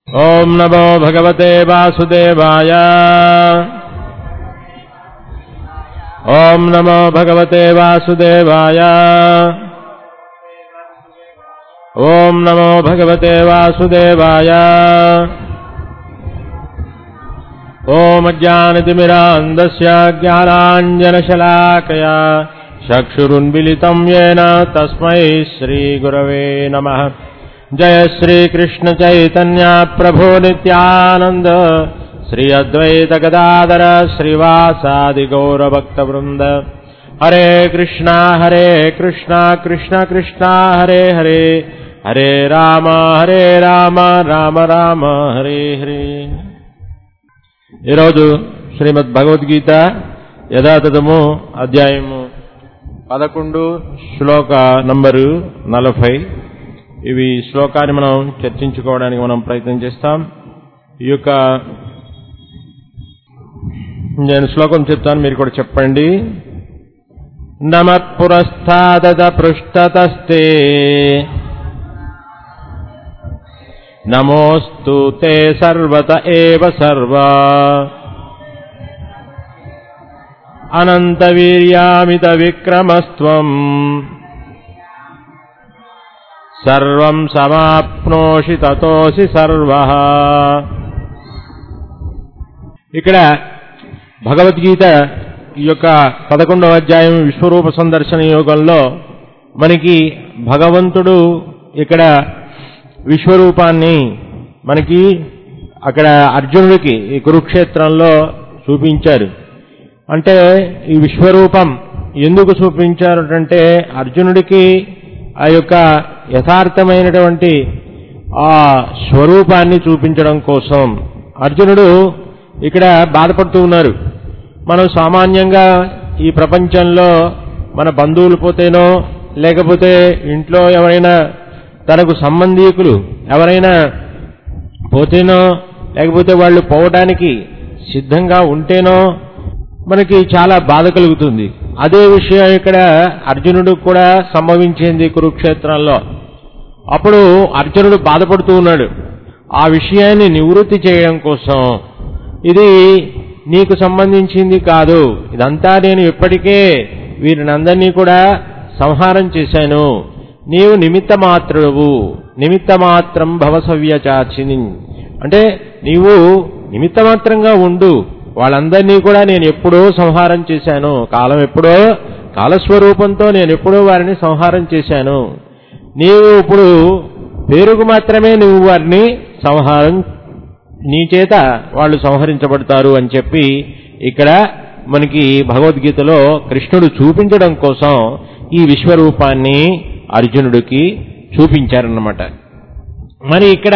ॐ नमो भगवते वासुदेवाय ॐ नमो भगवते वासुदेवाय ॐ नमो भगवते वासुदेवाय ॐ ज्ञानतिमिरान्धस्य ज्ञानाञ्जनशलाकया चक्षुरुन्मिलितं येन तस्मै श्रीगुरवे नमः जय श्रीकृष्ण चैतन्य प्रभो नित्यानन्द श्री अद्वैत गदाधर श्रीवासादि गौरभक्तवृन्द हरे कृष्णा हरे कृष्णा कृष्ण कृष्णा हरे हरे हरे राम हरे రామ రామ రామ హరే హరే ఈరోజు శ్రీమద్ భగవద్గీత యథాతథము అధ్యాయము పదకొండు శ్లోక నంబరు నలభై ఇవి శ్లోకాన్ని మనం చర్చించుకోవడానికి మనం ప్రయత్నం చేస్తాం ఈ యొక్క నేను శ్లోకం చెప్తాను మీరు కూడా చెప్పండి నమత్పురస్థాదత పృష్ఠతస్తే నమోస్తు తే సర్వత ఏవ సర్వా అనంతవీర్యామిత విక్రమస్త్వం సర్వం సమాప్నోషి తతోసి సర్వ ఇక్కడ భగవద్గీత ఈ యొక్క పదకొండవ అధ్యాయం విశ్వరూప సందర్శన యోగంలో మనకి భగవంతుడు ఇక్కడ విశ్వరూపాన్ని మనకి అక్కడ అర్జునుడికి ఈ కురుక్షేత్రంలో చూపించారు అంటే ఈ విశ్వరూపం ఎందుకు చూపించారు అంటే అర్జునుడికి ఆ యొక్క యథార్థమైనటువంటి ఆ స్వరూపాన్ని చూపించడం కోసం అర్జునుడు ఇక్కడ బాధపడుతూ ఉన్నారు మనం సామాన్యంగా ఈ ప్రపంచంలో మన బంధువులు పోతేనో లేకపోతే ఇంట్లో ఎవరైనా తనకు సంబంధీకులు ఎవరైనా పోతేనో లేకపోతే వాళ్ళు పోవడానికి సిద్ధంగా ఉంటేనో మనకి చాలా బాధ కలుగుతుంది అదే విషయం ఇక్కడ అర్జునుడు కూడా సంభవించింది కురుక్షేత్రంలో అప్పుడు అర్జునుడు బాధపడుతూ ఉన్నాడు ఆ విషయాన్ని నివృత్తి చేయడం కోసం ఇది నీకు సంబంధించింది కాదు ఇదంతా నేను ఇప్పటికే వీరినందరినీ కూడా సంహారం చేశాను నీవు నిమిత్త మాత్రుడువు నిమిత్త మాత్రం భవసవ్యచాచిని అంటే నీవు నిమిత్త మాత్రంగా ఉండు వాళ్ళందరినీ కూడా నేను ఎప్పుడో సంహారం చేశాను కాలం ఎప్పుడో కాలస్వరూపంతో నేను ఎప్పుడో వారిని సంహారం చేశాను నీవు ఇప్పుడు పేరుకు మాత్రమే నువ్వు వారిని సంహారం నీ చేత వాళ్ళు సంహరించబడతారు అని చెప్పి ఇక్కడ మనకి భగవద్గీతలో కృష్ణుడు చూపించడం కోసం ఈ విశ్వరూపాన్ని అర్జునుడికి చూపించారన్నమాట మరి ఇక్కడ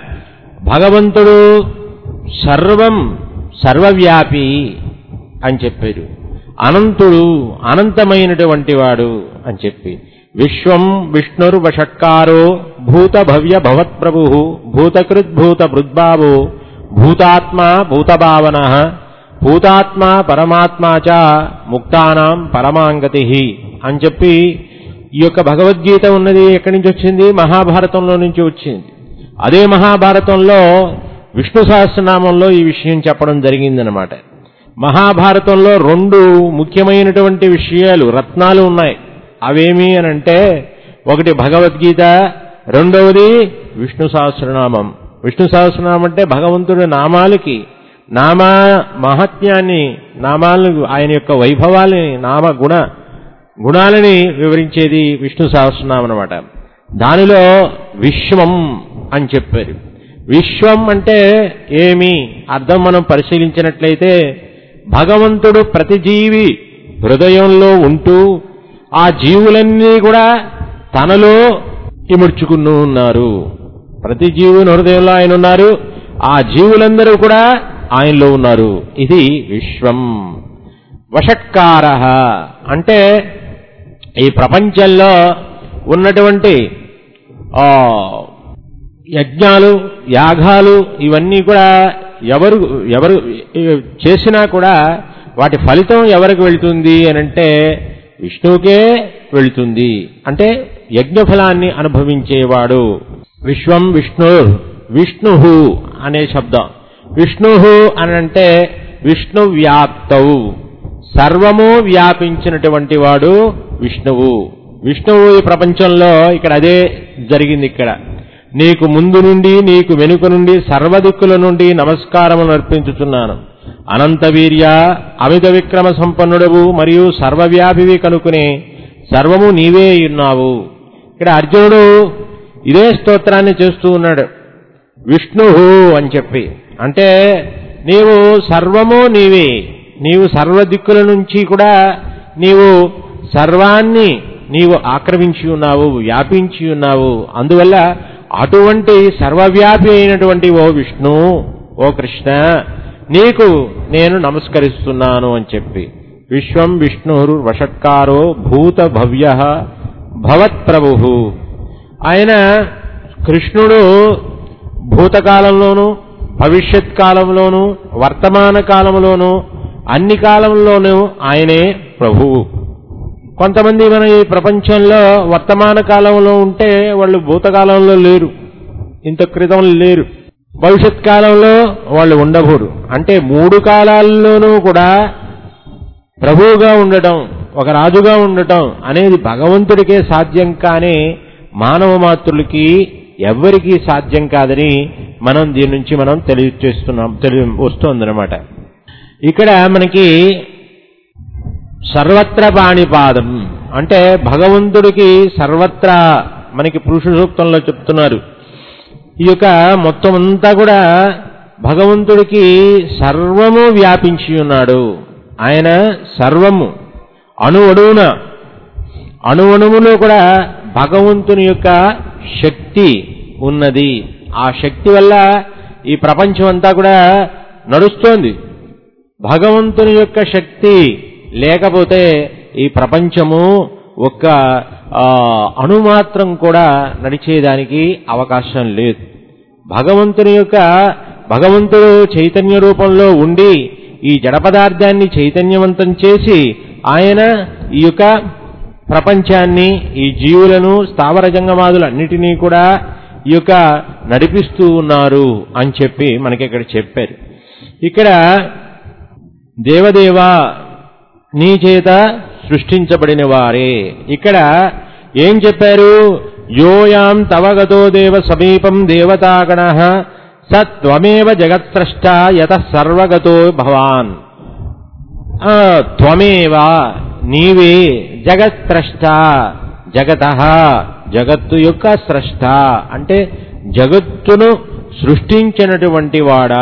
భగవంతుడు సర్వం సర్వవ్యాపి అని చెప్పారు అనంతుడు అనంతమైనటువంటి వాడు అని చెప్పి విశ్వం విష్ణుర్వషట్కారో భూత భవ్య భవత్ప్రభు భూతకృద్భూత భృద్భావో భూతాత్మ భూతభావన భూతాత్మ పరమాత్మా చ ముక్తానాం పరమాంగతి అని చెప్పి ఈ యొక్క భగవద్గీత ఉన్నది ఎక్కడి నుంచి వచ్చింది మహాభారతంలో నుంచి వచ్చింది అదే మహాభారతంలో విష్ణు సహస్రనామంలో ఈ విషయం చెప్పడం జరిగిందనమాట మహాభారతంలో రెండు ముఖ్యమైనటువంటి విషయాలు రత్నాలు ఉన్నాయి అవేమి అని అంటే ఒకటి భగవద్గీత రెండవది విష్ణు సహస్రనామం విష్ణు సహస్రనామం అంటే భగవంతుడి నామాలకి నామ మహత్యాన్ని నామాలను ఆయన యొక్క వైభవాలని నామ గుణ గుణాలని వివరించేది విష్ణు సహస్రనామం అనమాట దానిలో విశ్వం అని చెప్పారు విశ్వం అంటే ఏమి అర్థం మనం పరిశీలించినట్లయితే భగవంతుడు ప్రతి జీవి హృదయంలో ఉంటూ ఆ జీవులన్నీ కూడా తనలో ఇముడ్చుకుని ఉన్నారు ప్రతి జీవుని హృదయంలో ఆయన ఉన్నారు ఆ జీవులందరూ కూడా ఆయనలో ఉన్నారు ఇది విశ్వం వషట్కార అంటే ఈ ప్రపంచంలో ఉన్నటువంటి యజ్ఞాలు యాగాలు ఇవన్నీ కూడా ఎవరు ఎవరు చేసినా కూడా వాటి ఫలితం ఎవరికి వెళ్తుంది అని అంటే విష్ణువుకే వెళ్తుంది అంటే యజ్ఞ ఫలాన్ని అనుభవించేవాడు విశ్వం విష్ణు విష్ణు అనే శబ్దం విష్ణు అని అంటే విష్ణు వ్యాప్తవు సర్వము వ్యాపించినటువంటి వాడు విష్ణువు విష్ణువు ఈ ప్రపంచంలో ఇక్కడ అదే జరిగింది ఇక్కడ నీకు ముందు నుండి నీకు వెనుక నుండి సర్వదిక్కుల నుండి నమస్కారములు అర్పించుతున్నాను అనంత వీర్య అమిత విక్రమ సంపన్నుడవు మరియు సర్వవ్యాపివి కనుకునే సర్వము నీవే ఉన్నావు ఇక్కడ అర్జునుడు ఇదే స్తోత్రాన్ని చేస్తూ ఉన్నాడు విష్ణు అని చెప్పి అంటే నీవు సర్వము నీవే నీవు సర్వ దిక్కుల నుంచి కూడా నీవు సర్వాన్ని నీవు ఆక్రమించి ఉన్నావు వ్యాపించి ఉన్నావు అందువల్ల అటువంటి సర్వవ్యాపి అయినటువంటి ఓ విష్ణు ఓ కృష్ణ నీకు నేను నమస్కరిస్తున్నాను అని చెప్పి విశ్వం విష్ణురు వషట్కారో భూత భవ్య భవత్ ప్రభు ఆయన కృష్ణుడు భూతకాలంలోనూ భవిష్యత్ కాలంలోనూ వర్తమాన కాలంలోనూ అన్ని కాలంలోనూ ఆయనే ప్రభువు కొంతమంది మన ఈ ప్రపంచంలో వర్తమాన కాలంలో ఉంటే వాళ్ళు భూతకాలంలో లేరు ఇంత క్రితం లేరు భవిష్యత్ కాలంలో వాళ్ళు ఉండకూడదు అంటే మూడు కాలాల్లోనూ కూడా ప్రభువుగా ఉండటం ఒక రాజుగా ఉండటం అనేది భగవంతుడికే సాధ్యం కానీ మానవ మాతృలకి ఎవ్వరికీ సాధ్యం కాదని మనం దీని నుంచి మనం తెలియచేస్తున్నాం తెలియ వస్తుందన్నమాట ఇక్కడ మనకి సర్వత్ర పాణిపాదం అంటే భగవంతుడికి సర్వత్రా మనకి పురుష సూక్తంలో చెప్తున్నారు ఈ యొక్క మొత్తం అంతా కూడా భగవంతుడికి సర్వము వ్యాపించి ఉన్నాడు ఆయన సర్వము అణు అణువున అణు అణువులో కూడా భగవంతుని యొక్క శక్తి ఉన్నది ఆ శక్తి వల్ల ఈ ప్రపంచం అంతా కూడా నడుస్తోంది భగవంతుని యొక్క శక్తి లేకపోతే ఈ ప్రపంచము ఒక్క ఆ, అణుమాత్రం కూడా నడిచేదానికి అవకాశం లేదు భగవంతుని యొక్క భగవంతుడు చైతన్య రూపంలో ఉండి ఈ జడ పదార్థాన్ని చైతన్యవంతం చేసి ఆయన ఈ యొక్క ప్రపంచాన్ని ఈ జీవులను స్థావర జంగమాదులన్నిటినీ కూడా ఈ యొక్క నడిపిస్తూ ఉన్నారు అని చెప్పి మనకి ఇక్కడ చెప్పారు ఇక్కడ దేవదేవ నీ చేత సృష్టించబడిన వారే ఇక్కడ ఏం చెప్పారు యోయాం తవగతో దేవ సమీపం దేవతాగణ సత్వమేవ జగత్స్రష్ట యత సర్వగతో భవాన్ ఆ, త్వమేవ నీవే జగత్స్రష్ట జగత జగత్తు యొక్క స్రష్ట అంటే జగత్తును సృష్టించినటువంటి వాడా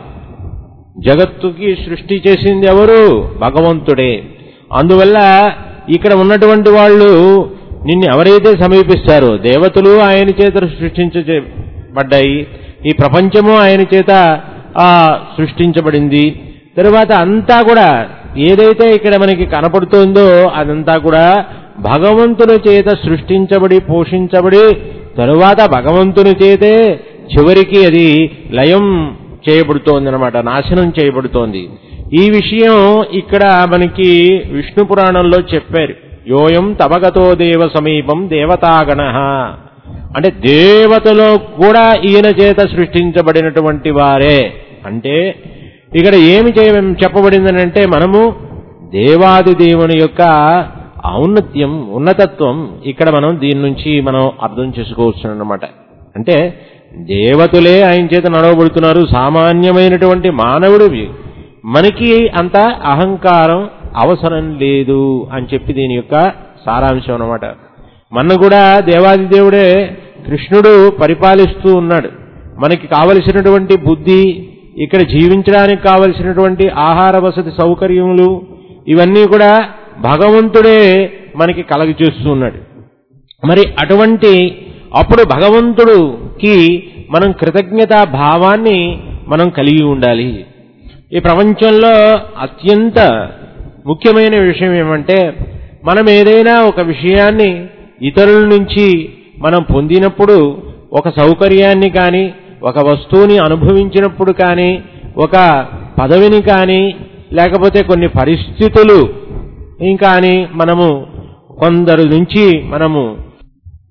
జగత్తుకి సృష్టి చేసింది ఎవరు భగవంతుడే అందువల్ల ఇక్కడ ఉన్నటువంటి వాళ్ళు నిన్ను ఎవరైతే సమీపిస్తారో దేవతలు ఆయన చేత సృష్టించబడ్డాయి ఈ ప్రపంచము ఆయన చేత ఆ సృష్టించబడింది తరువాత అంతా కూడా ఏదైతే ఇక్కడ మనకి కనపడుతోందో అదంతా కూడా భగవంతుని చేత సృష్టించబడి పోషించబడి తరువాత భగవంతుని చేతే చివరికి అది లయం చేయబడుతోంది అనమాట నాశనం చేయబడుతోంది ఈ విషయం ఇక్కడ మనకి విష్ణు పురాణంలో చెప్పారు యోయం తవగతో దేవ సమీపం దేవతాగణ అంటే దేవతలో కూడా ఈయన చేత సృష్టించబడినటువంటి వారే అంటే ఇక్కడ ఏమి చేయ చెప్పబడిందనంటే మనము దేవాది దేవుని యొక్క ఔన్నత్యం ఉన్నతత్వం ఇక్కడ మనం దీని నుంచి మనం అర్థం చేసుకోవచ్చు అన్నమాట అంటే దేవతలే ఆయన చేత నడవబడుతున్నారు సామాన్యమైనటువంటి మానవుడివి మనకి అంత అహంకారం అవసరం లేదు అని చెప్పి దీని యొక్క సారాంశం అన్నమాట మన కూడా దేవాది దేవుడే కృష్ణుడు పరిపాలిస్తూ ఉన్నాడు మనకి కావలసినటువంటి బుద్ధి ఇక్కడ జీవించడానికి కావలసినటువంటి ఆహార వసతి సౌకర్యములు ఇవన్నీ కూడా భగవంతుడే మనకి కలగ చేస్తున్నాడు మరి అటువంటి అప్పుడు భగవంతుడుకి మనం కృతజ్ఞతా భావాన్ని మనం కలిగి ఉండాలి ఈ ప్రపంచంలో అత్యంత ముఖ్యమైన విషయం ఏమంటే మనం ఏదైనా ఒక విషయాన్ని ఇతరుల నుంచి మనం పొందినప్పుడు ఒక సౌకర్యాన్ని కానీ ఒక వస్తువుని అనుభవించినప్పుడు కానీ ఒక పదవిని కానీ లేకపోతే కొన్ని పరిస్థితులు ఇంకాని మనము కొందరు నుంచి మనము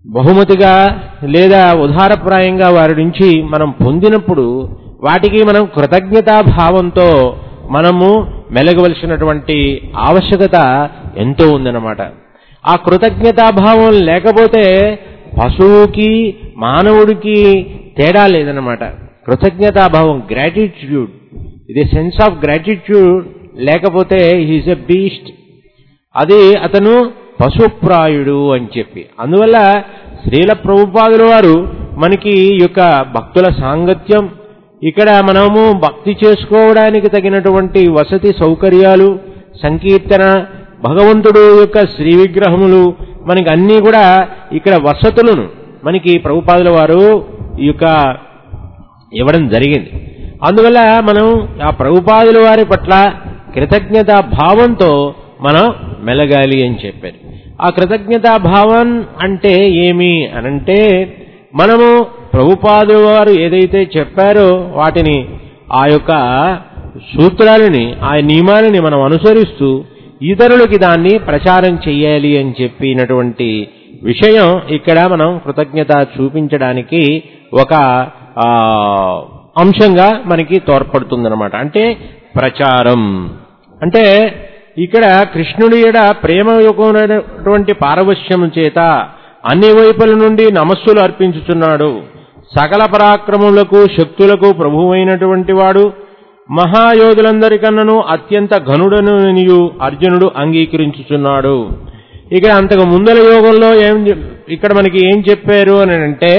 బహుమతిగా లేదా ఉదారప్రాయంగా వారి నుంచి మనం పొందినప్పుడు వాటికి మనం కృతజ్ఞతా భావంతో మనము మెలగవలసినటువంటి ఆవశ్యకత ఎంతో ఉందన్నమాట ఆ కృతజ్ఞతా భావం లేకపోతే పశువుకి మానవుడికి తేడా లేదన్నమాట కృతజ్ఞతా భావం గ్రాటిట్యూడ్ ఇది సెన్స్ ఆఫ్ గ్రాటిట్యూడ్ లేకపోతే హీజ్ ఎ బీస్ట్ అది అతను పశుప్రాయుడు అని చెప్పి అందువల్ల శ్రీల ప్రభుపాదుల వారు మనకి ఈ యొక్క భక్తుల సాంగత్యం ఇక్కడ మనము భక్తి చేసుకోవడానికి తగినటువంటి వసతి సౌకర్యాలు సంకీర్తన భగవంతుడు యొక్క శ్రీ విగ్రహములు మనకి అన్నీ కూడా ఇక్కడ వసతులను మనకి ప్రభుపాదుల వారు ఈ యొక్క ఇవ్వడం జరిగింది అందువల్ల మనం ఆ ప్రభుపాదుల వారి పట్ల కృతజ్ఞతా భావంతో మనం మెలగాలి అని చెప్పారు ఆ కృతజ్ఞతా భావం అంటే ఏమి అనంటే మనము ప్రభుపాదుల వారు ఏదైతే చెప్పారో వాటిని ఆ యొక్క సూత్రాలని ఆ నియమాలని మనం అనుసరిస్తూ ఇతరులకి దాన్ని ప్రచారం చెయ్యాలి అని చెప్పినటువంటి విషయం ఇక్కడ మనం కృతజ్ఞత చూపించడానికి ఒక ఆ, అంశంగా మనకి తోడ్పడుతుందన్నమాట అంటే ప్రచారం అంటే ఇక్కడ కృష్ణుడి ఎడ ప్రేమ యొక్కనటువంటి పారవశ్యం చేత అన్ని వైపుల నుండి నమస్సులు అర్పించుచున్నాడు సకల పరాక్రమములకు శక్తులకు ప్రభువైనటువంటి వాడు మహాయోధులందరికన్నను అత్యంత ఘనుడను అర్జునుడు అంగీకరించుచున్నాడు ఇక్కడ అంతకు ముందల యోగంలో ఏం చెప్- ఇక్కడ మనకి ఏం చెప్పారు అని అంటే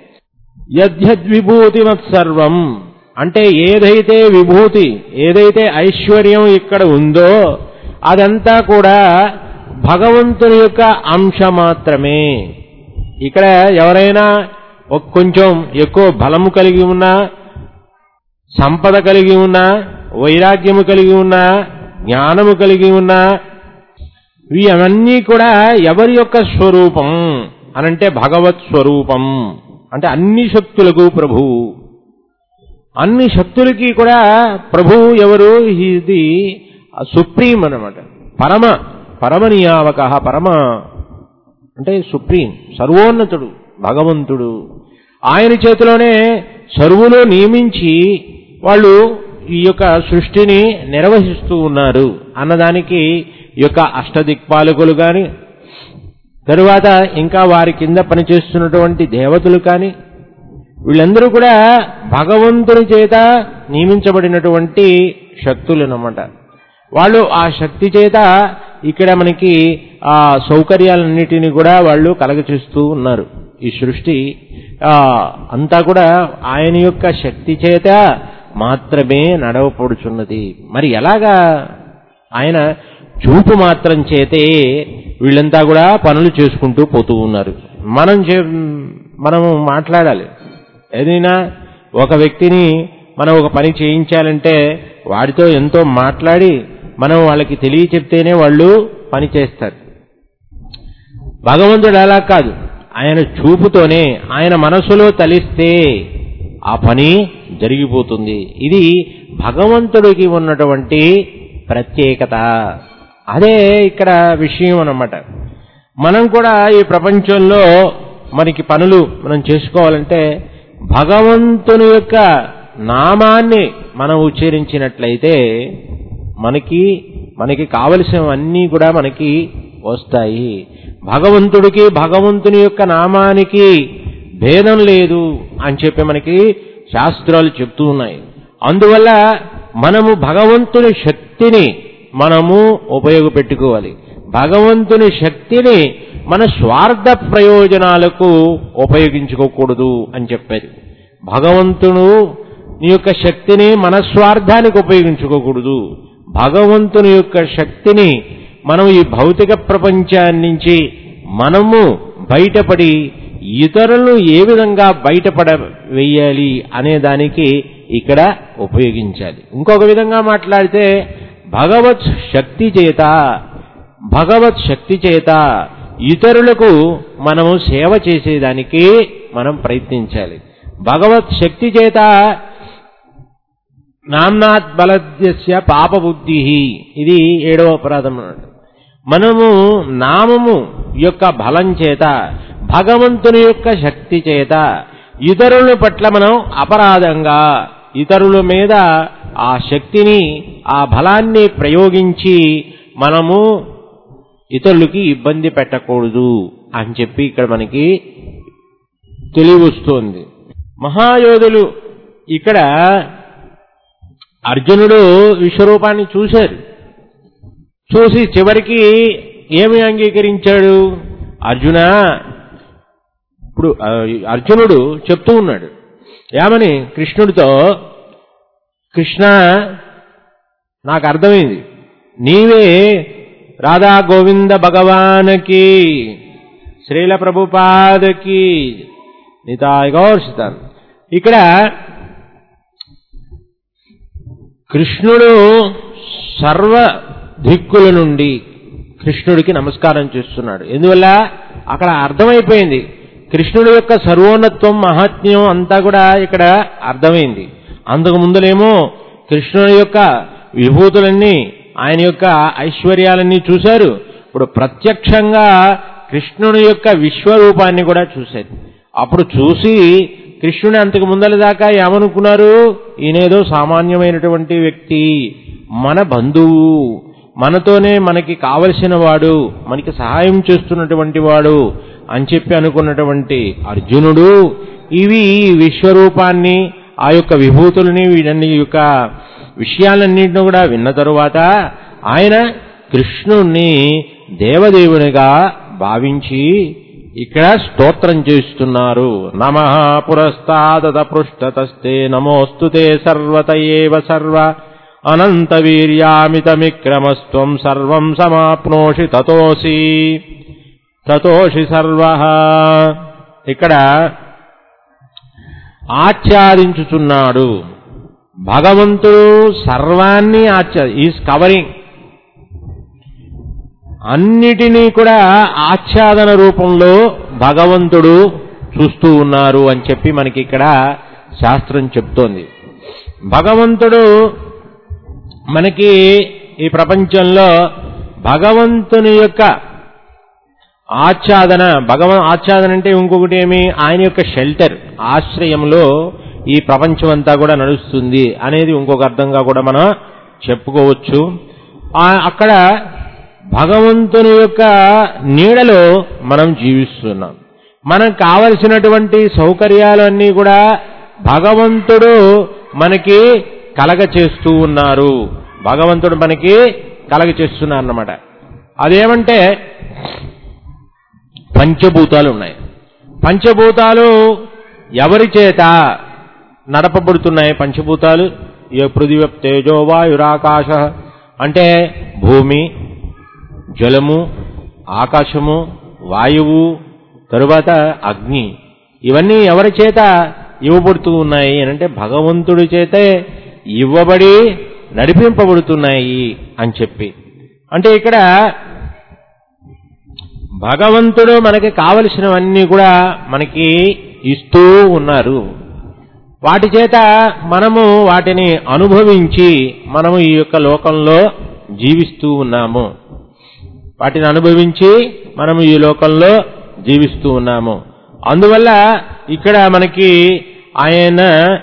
యద్యద్విభూతిమత్సర్వం అంటే ఏదైతే విభూతి ఏదైతే ఐశ్వర్యం ఇక్కడ ఉందో అదంతా కూడా భగవంతుని యొక్క అంశ మాత్రమే ఇక్కడ ఎవరైనా ఒక కొంచెం ఎక్కువ బలము కలిగి ఉన్నా సంపద కలిగి ఉన్నా వైరాగ్యము కలిగి ఉన్నా జ్ఞానము కలిగి ఉన్నా ఇవి అవన్నీ కూడా ఎవరి యొక్క స్వరూపం అనంటే భగవత్ స్వరూపం అంటే అన్ని శక్తులకు ప్రభువు అన్ని శక్తులకి కూడా ప్రభువు ఎవరు ఇది సుప్రీం అన్నమాట పరమ పరమ నియామక పరమ అంటే సుప్రీం సర్వోన్నతుడు భగవంతుడు ఆయన చేతిలోనే సర్వులు నియమించి వాళ్ళు ఈ యొక్క సృష్టిని నిర్వహిస్తూ ఉన్నారు అన్నదానికి ఈ యొక్క అష్టదిక్పాలకులు కానీ తరువాత ఇంకా వారి కింద పనిచేస్తున్నటువంటి దేవతలు కానీ వీళ్ళందరూ కూడా భగవంతుని చేత నియమించబడినటువంటి శక్తులు అన్నమాట వాళ్ళు ఆ శక్తి చేత ఇక్కడ మనకి ఆ సౌకర్యాలన్నిటినీ కూడా వాళ్ళు కలగచేస్తూ ఉన్నారు ఈ సృష్టి ఆ అంతా కూడా ఆయన యొక్క శక్తి చేత మాత్రమే నడవపడుచున్నది మరి ఎలాగా ఆయన చూపు మాత్రం చేతే వీళ్ళంతా కూడా పనులు చేసుకుంటూ పోతూ ఉన్నారు మనం చే మనము మాట్లాడాలి ఏదైనా ఒక వ్యక్తిని మనం ఒక పని చేయించాలంటే వాడితో ఎంతో మాట్లాడి మనం వాళ్ళకి తెలియ చెప్తేనే వాళ్ళు పని చేస్తారు భగవంతుడు అలా కాదు ఆయన చూపుతోనే ఆయన మనసులో తలిస్తే ఆ పని జరిగిపోతుంది ఇది భగవంతుడికి ఉన్నటువంటి ప్రత్యేకత అదే ఇక్కడ విషయం అన్నమాట మనం కూడా ఈ ప్రపంచంలో మనకి పనులు మనం చేసుకోవాలంటే భగవంతుని యొక్క నామాన్ని మనం ఉచ్చరించినట్లయితే మనకి మనకి కావలసినవన్నీ కూడా మనకి వస్తాయి భగవంతుడికి భగవంతుని యొక్క నామానికి భేదం లేదు అని చెప్పి మనకి శాస్త్రాలు చెప్తూ ఉన్నాయి అందువల్ల మనము భగవంతుని శక్తిని మనము ఉపయోగపెట్టుకోవాలి భగవంతుని శక్తిని మన స్వార్థ ప్రయోజనాలకు ఉపయోగించుకోకూడదు అని చెప్పారు భగవంతుడు నీ యొక్క శక్తిని మన స్వార్థానికి ఉపయోగించుకోకూడదు భగవంతుని యొక్క శక్తిని మనం ఈ భౌతిక ప్రపంచాన్ని నుంచి మనము బయటపడి ఇతరులను ఏ విధంగా బయటపడ వేయాలి అనే దానికి ఇక్కడ ఉపయోగించాలి ఇంకొక విధంగా మాట్లాడితే భగవత్ శక్తి చేత భగవత్ శక్తి చేత ఇతరులకు మనము సేవ చేసేదానికి మనం ప్రయత్నించాలి భగవత్ శక్తి చేత నామ్నాత్ బలద్యస్య పాపబుద్ధి ఇది ఏడవ అపరాధం అన్నమాట మనము నామము యొక్క బలం చేత భగవంతుని యొక్క శక్తి చేత ఇతరుల పట్ల మనం అపరాధంగా ఇతరుల మీద ఆ శక్తిని ఆ బలాన్ని ప్రయోగించి మనము ఇతరులకి ఇబ్బంది పెట్టకూడదు అని చెప్పి ఇక్కడ మనకి తెలియవస్తోంది మహాయోధులు ఇక్కడ అర్జునుడు విశ్వరూపాన్ని చూశారు చూసి చివరికి ఏమి అంగీకరించాడు అర్జున ఇప్పుడు ఆ, అర్జునుడు చెప్తూ ఉన్నాడు ఏమని కృష్ణుడితో కృష్ణ నాకు అర్థమైంది నీవే రాధా గోవింద భగవానకి శ్రీల ప్రభుపాదకి నితాయ్ గౌర్షితాన్ ఇక్కడ కృష్ణుడు సర్వ దిక్కుల నుండి కృష్ణుడికి నమస్కారం చేస్తున్నాడు ఎందువల్ల అక్కడ అర్థమైపోయింది కృష్ణుడి యొక్క సర్వోన్నత్వం మహాత్మ్యం అంతా కూడా ఇక్కడ అర్థమైంది అంతకు ముందులేమో కృష్ణుడి యొక్క విభూతులన్నీ ఆయన యొక్క ఐశ్వర్యాలన్నీ చూశారు ఇప్పుడు ప్రత్యక్షంగా కృష్ణుని యొక్క విశ్వరూపాన్ని కూడా చూశారు అప్పుడు చూసి కృష్ణుని అంతకు ముందల దాకా ఏమనుకున్నారు ఈయనేదో సామాన్యమైనటువంటి వ్యక్తి మన బంధువు మనతోనే మనకి కావలసిన వాడు మనకి సహాయం చేస్తున్నటువంటి వాడు అని చెప్పి అనుకున్నటువంటి అర్జునుడు ఇవి ఈ విశ్వరూపాన్ని ఆ యొక్క విభూతుల్ని వీటన్ని యొక్క విషయాలన్నింటినీ కూడా విన్న తరువాత ఆయన కృష్ణుణ్ణి దేవదేవునిగా భావించి ఇక్కడ స్తోత్రం చేస్తున్నారు నమ పురస్తాదత పృష్ఠతస్తే నమోస్తుతే సర్వత ఏవ సర్వ అనంత వీర్యామితమిక్రమస్త్వం సర్వం సమాప్నోషి తతోసి తతోషి సర్వ ఇక్కడ ఆచ్ఛాదించుచున్నాడు భగవంతుడు సర్వాన్ని ఆచ్ఛా ఈజ్ కవరింగ్ అన్నిటినీ కూడా ఆచ్ఛాదన రూపంలో భగవంతుడు చూస్తూ ఉన్నారు అని చెప్పి మనకి ఇక్కడ శాస్త్రం చెప్తోంది భగవంతుడు మనకి ఈ ప్రపంచంలో భగవంతుని యొక్క ఆచ్ఛాదన భగవన్ ఆచ్ఛాదన అంటే ఇంకొకటి ఏమి ఆయన యొక్క షెల్టర్ ఆశ్రయంలో ఈ ప్రపంచం అంతా కూడా నడుస్తుంది అనేది ఇంకొక అర్థంగా కూడా మనం చెప్పుకోవచ్చు ఆ- అక్కడ భగవంతుని యొక్క నీడలో మనం జీవిస్తున్నాం మనకు కావలసినటువంటి సౌకర్యాలన్నీ కూడా భగవంతుడు మనకి కలగ చేస్తూ ఉన్నారు భగవంతుడు మనకి కలగ చేస్తున్నారు అన్నమాట అదేమంటే పంచభూతాలు ఉన్నాయి పంచభూతాలు ఎవరి చేత నడపబడుతున్నాయి పంచభూతాలు ఈ పృథివ తేజో వాయురాకాశ అంటే భూమి జలము ఆకాశము వాయువు తరువాత అగ్ని ఇవన్నీ ఎవరి చేత ఇవ్వబడుతూ ఉన్నాయి అని అంటే భగవంతుడి చేతే ఇవ్వబడి నడిపింపబడుతున్నాయి అని చెప్పి అంటే ఇక్కడ భగవంతుడు మనకి కావలసినవన్నీ కూడా మనకి ఇస్తూ ఉన్నారు వాటి చేత మనము వాటిని అనుభవించి మనము ఈ యొక్క లోకంలో జీవిస్తూ ఉన్నాము వాటిని అనుభవించి మనము ఈ లోకంలో జీవిస్తూ ఉన్నాము అందువల్ల ఇక్కడ మనకి ఆయన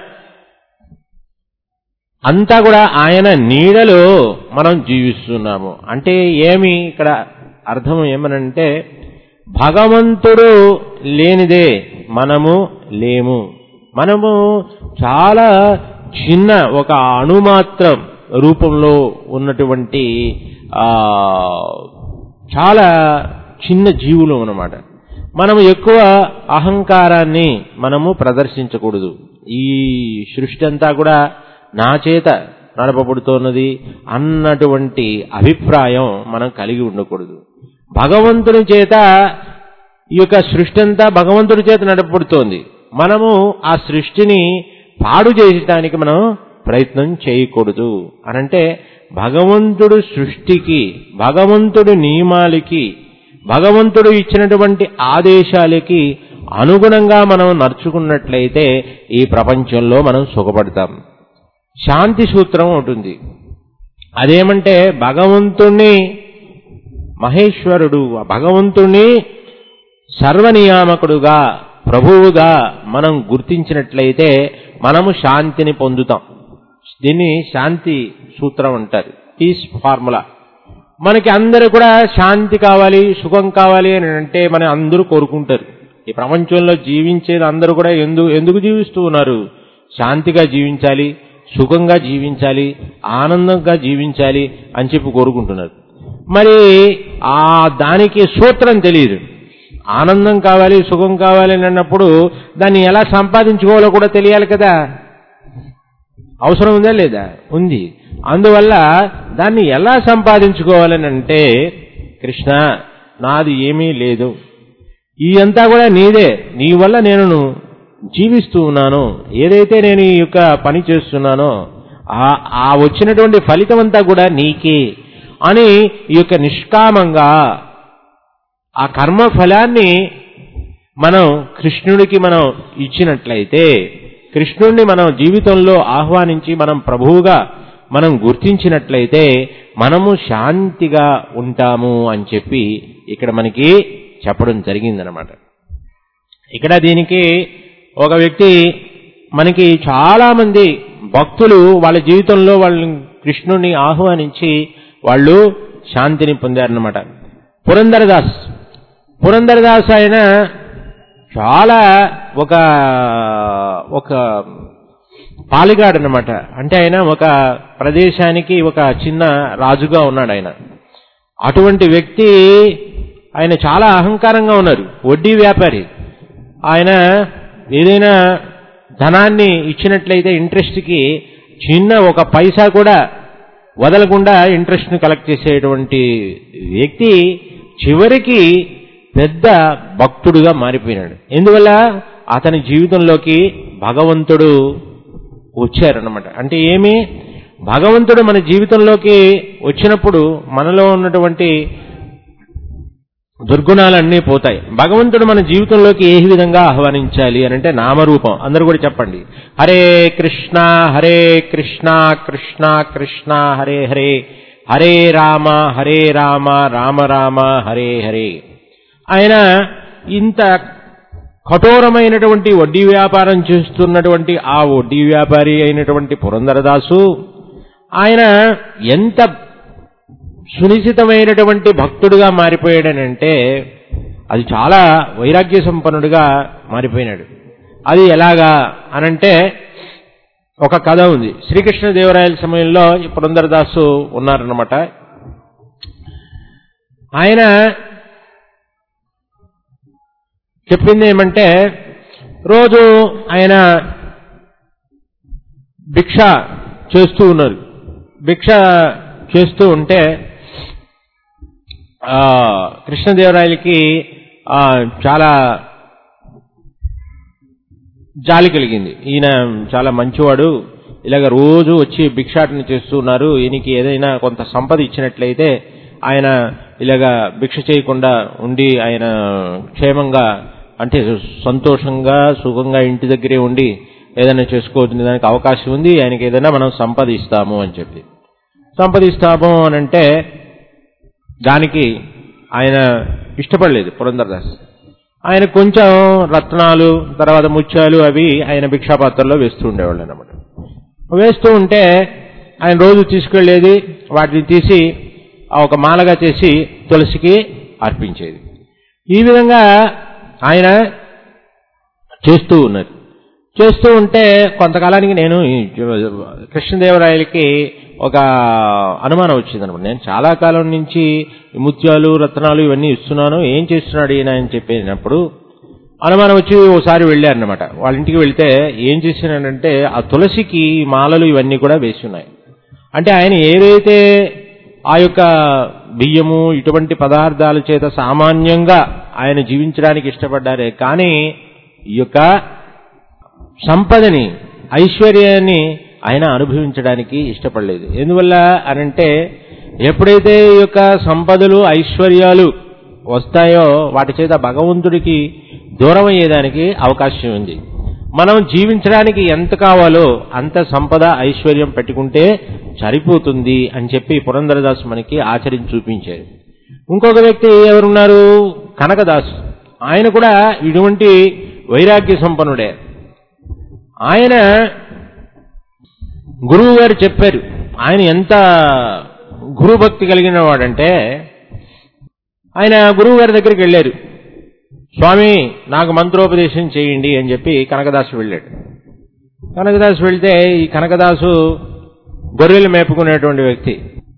అంతా కూడా ఆయన నీడలో మనం జీవిస్తున్నాము అంటే ఏమి ఇక్కడ అర్థం ఏమనంటే భగవంతుడు లేనిదే మనము లేము మనము చాలా చిన్న ఒక అణుమాత్రం రూపంలో ఉన్నటువంటి ఆ చాలా చిన్న జీవులు అన్నమాట మనము ఎక్కువ అహంకారాన్ని మనము ప్రదర్శించకూడదు ఈ సృష్టి అంతా కూడా నా చేత నడపబడుతున్నది అన్నటువంటి అభిప్రాయం మనం కలిగి ఉండకూడదు భగవంతుని చేత ఈ యొక్క సృష్టి అంతా భగవంతుడి చేత నడపబడుతోంది మనము ఆ సృష్టిని పాడు చేయడానికి మనం ప్రయత్నం చేయకూడదు అనంటే భగవంతుడు సృష్టికి భగవంతుడి నియమాలకి భగవంతుడు ఇచ్చినటువంటి ఆదేశాలకి అనుగుణంగా మనం నడుచుకున్నట్లయితే ఈ ప్రపంచంలో మనం సుఖపడతాం శాంతి సూత్రం ఉంటుంది అదేమంటే భగవంతుణ్ణి మహేశ్వరుడు ఆ భగవంతుణ్ణి సర్వనియామకుడుగా ప్రభువుగా మనం గుర్తించినట్లయితే మనము శాంతిని పొందుతాం దీన్ని శాంతి సూత్రం అంటారు పీస్ ఫార్ములా మనకి అందరూ కూడా శాంతి కావాలి సుఖం కావాలి అని అంటే మన అందరూ కోరుకుంటారు ఈ ప్రపంచంలో జీవించేది అందరూ కూడా ఎందుకు ఎందుకు జీవిస్తూ ఉన్నారు శాంతిగా జీవించాలి సుఖంగా జీవించాలి ఆనందంగా జీవించాలి అని చెప్పి కోరుకుంటున్నారు మరి ఆ దానికి సూత్రం తెలియదు ఆనందం కావాలి సుఖం కావాలి అని అన్నప్పుడు దాన్ని ఎలా సంపాదించుకోవాలో కూడా తెలియాలి కదా అవసరం ఉందా లేదా ఉంది అందువల్ల దాన్ని ఎలా సంపాదించుకోవాలని అంటే కృష్ణ నాది ఏమీ లేదు ఈ అంతా కూడా నీదే నీ వల్ల నేను జీవిస్తూ ఉన్నాను ఏదైతే నేను ఈ యొక్క పని చేస్తున్నానో ఆ ఆ వచ్చినటువంటి ఫలితం అంతా కూడా నీకే అని ఈ యొక్క నిష్కామంగా ఆ కర్మ ఫలాన్ని మనం కృష్ణుడికి మనం ఇచ్చినట్లయితే కృష్ణుడిని మనం జీవితంలో ఆహ్వానించి మనం ప్రభువుగా మనం గుర్తించినట్లయితే మనము శాంతిగా ఉంటాము అని చెప్పి ఇక్కడ మనకి చెప్పడం జరిగిందనమాట ఇక్కడ దీనికి ఒక వ్యక్తి మనకి చాలా మంది భక్తులు వాళ్ళ జీవితంలో వాళ్ళని కృష్ణుడిని ఆహ్వానించి వాళ్ళు శాంతిని పొందారనమాట పురందరదాస్ పురందరదాస్ ఆయన చాలా ఒక ఒక పాలిగాడు అనమాట అంటే ఆయన ఒక ప్రదేశానికి ఒక చిన్న రాజుగా ఉన్నాడు ఆయన అటువంటి వ్యక్తి ఆయన చాలా అహంకారంగా ఉన్నారు వడ్డీ వ్యాపారి ఆయన ఏదైనా ధనాన్ని ఇచ్చినట్లయితే ఇంట్రెస్ట్కి చిన్న ఒక పైసా కూడా వదలకుండా ఇంట్రెస్ట్ని కలెక్ట్ చేసేటువంటి వ్యక్తి చివరికి పెద్ద భక్తుడుగా మారిపోయినాడు ఎందువల్ల అతని జీవితంలోకి భగవంతుడు వచ్చారన్నమాట అంటే ఏమి భగవంతుడు మన జీవితంలోకి వచ్చినప్పుడు మనలో ఉన్నటువంటి దుర్గుణాలన్నీ పోతాయి భగవంతుడు మన జీవితంలోకి ఏ విధంగా ఆహ్వానించాలి అని అంటే నామరూపం అందరూ కూడా చెప్పండి హరే కృష్ణ హరే కృష్ణ కృష్ణ కృష్ణ హరే హరే హరే రామ హరే రామ రామ రామ హరే హరే ఆయన ఇంత కఠోరమైనటువంటి వడ్డీ వ్యాపారం చేస్తున్నటువంటి ఆ వడ్డీ వ్యాపారి అయినటువంటి పురందరదాసు ఆయన ఎంత సునిశ్చితమైనటువంటి భక్తుడుగా మారిపోయాడనంటే అది చాలా వైరాగ్య సంపన్నుడుగా మారిపోయినాడు అది ఎలాగా అనంటే ఒక కథ ఉంది శ్రీకృష్ణదేవరాయల సమయంలో ఈ పురందరదాసు ఉన్నారన్నమాట ఆయన చెప్పింది ఏమంటే రోజు ఆయన భిక్ష చేస్తూ ఉన్నారు భిక్ష చేస్తూ ఉంటే ఆ, కృష్ణదేవరాయలకి ఆ, చాలా జాలి కలిగింది ఈయన చాలా మంచివాడు ఇలాగ రోజు వచ్చి భిక్షాటన చేస్తూ ఉన్నారు ఈయనకి ఏదైనా కొంత సంపద ఇచ్చినట్లయితే ఆయన ఇలాగా భిక్ష చేయకుండా ఉండి ఆయన క్షేమంగా అంటే సంతోషంగా సుఖంగా ఇంటి దగ్గరే ఉండి ఏదైనా చేసుకోవచ్చు దానికి అవకాశం ఉంది ఆయనకి ఏదైనా మనం సంపాదిస్తాము అని చెప్పి సంపాదిస్తాము అని అంటే దానికి ఆయన ఇష్టపడలేదు పురందరదాస్ ఆయన కొంచెం రత్నాలు తర్వాత ముత్యాలు అవి ఆయన భిక్షాపాత్రలో వేస్తూ ఉండేవాళ్ళు అనమాట వేస్తూ ఉంటే ఆయన రోజు తీసుకెళ్లేది వాటిని తీసి ఆ ఒక మాలగా చేసి తులసికి అర్పించేది ఈ విధంగా ఆయన చేస్తూ ఉన్నారు చేస్తూ ఉంటే కొంతకాలానికి నేను ఈ కృష్ణదేవరాయలకి ఒక అనుమానం వచ్చిందనమాట నేను చాలా కాలం నుంచి ఈ ముత్యాలు రత్నాలు ఇవన్నీ ఇస్తున్నాను ఏం చేస్తున్నాడు ఈయన అని చెప్పినప్పుడు అనుమానం వచ్చి ఓసారి వెళ్ళారనమాట వాళ్ళ ఇంటికి వెళ్తే ఏం చేసినాడంటే ఆ తులసికి ఈ మాలలు ఇవన్నీ కూడా వేసి ఉన్నాయి అంటే ఆయన ఏవైతే ఆ యొక్క బియ్యము ఇటువంటి పదార్థాల చేత సామాన్యంగా ఆయన జీవించడానికి ఇష్టపడ్డారే కానీ ఈ యొక్క సంపదని ఐశ్వర్యాన్ని ఆయన అనుభవించడానికి ఇష్టపడలేదు ఎందువల్ల అనంటే ఎప్పుడైతే ఈ యొక్క సంపదలు ఐశ్వర్యాలు వస్తాయో వాటి చేత భగవంతుడికి దూరం అయ్యేదానికి అవకాశం ఉంది మనం జీవించడానికి ఎంత కావాలో అంత సంపద ఐశ్వర్యం పెట్టుకుంటే సరిపోతుంది అని చెప్పి పురంధరదాస్ మనకి ఆచరించి చూపించారు ఇంకొక వ్యక్తి ఎవరున్నారు కనకదాస్ ఆయన కూడా ఇటువంటి వైరాగ్య సంపన్నుడే ఆయన గురువు గారు చెప్పారు ఆయన ఎంత గురుభక్తి కలిగిన వాడంటే ఆయన గురువు గారి దగ్గరికి వెళ్ళారు స్వామి నాకు మంత్రోపదేశం చేయండి అని చెప్పి కనకదాసు వెళ్ళాడు కనకదాసు వెళ్తే ఈ కనకదాసు గొర్రెలు మేపుకునేటువంటి వ్యక్తి